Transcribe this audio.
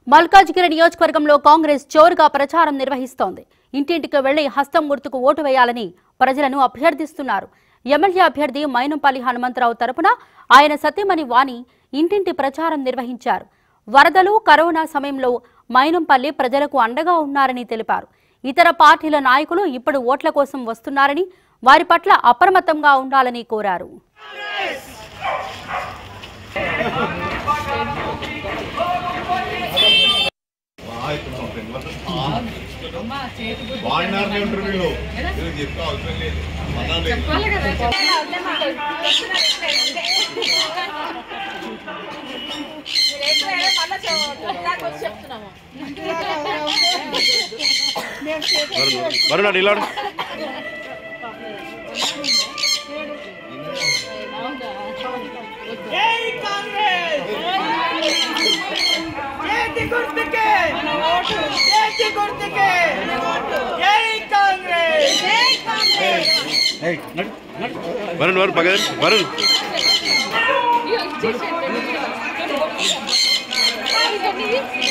మల్కాజ్గిరి నియోజకవర్గంలో కాంగ్రెస్ జోరుగా ప్రచారం నిర్వహిస్తోంది ఇంటింటికి వెళ్లి హస్తం గుర్తుకు ఓటు వేయాలని ప్రజలను అభ్యర్థిస్తున్నారు ఎమ్మెల్యే అభ్యర్థి మైనంపల్లి హనుమంతరావు తరపున ఆయన సతీమణి వాణి ఇంటింటి ప్రచారం నిర్వహించారు వరదలు కరోనా సమయంలో మైనంపల్లి ప్రజలకు అండగా ఉన్నారని తెలిపారు ఇతర పార్టీల నాయకులు ఇప్పుడు ఓట్ల కోసం వస్తున్నారని వారి పట్ల అప్రమత్తంగా ఉండాలని కోరారు బాగున్నారని ఉంటారు వీళ్ళు వీళ్ళు చెప్తే అవసరం లేదు మనం లేదు వరుణ్ ఇలా జై కాంగ్రెస్ జై గుర్తుకే జై గుర్తుకే జై కాంగ్రెస్ జై కాంగ్రెస్ వరుణ్ వరుణ్ పగ వరుణ్ ఇచ్చేసేయండి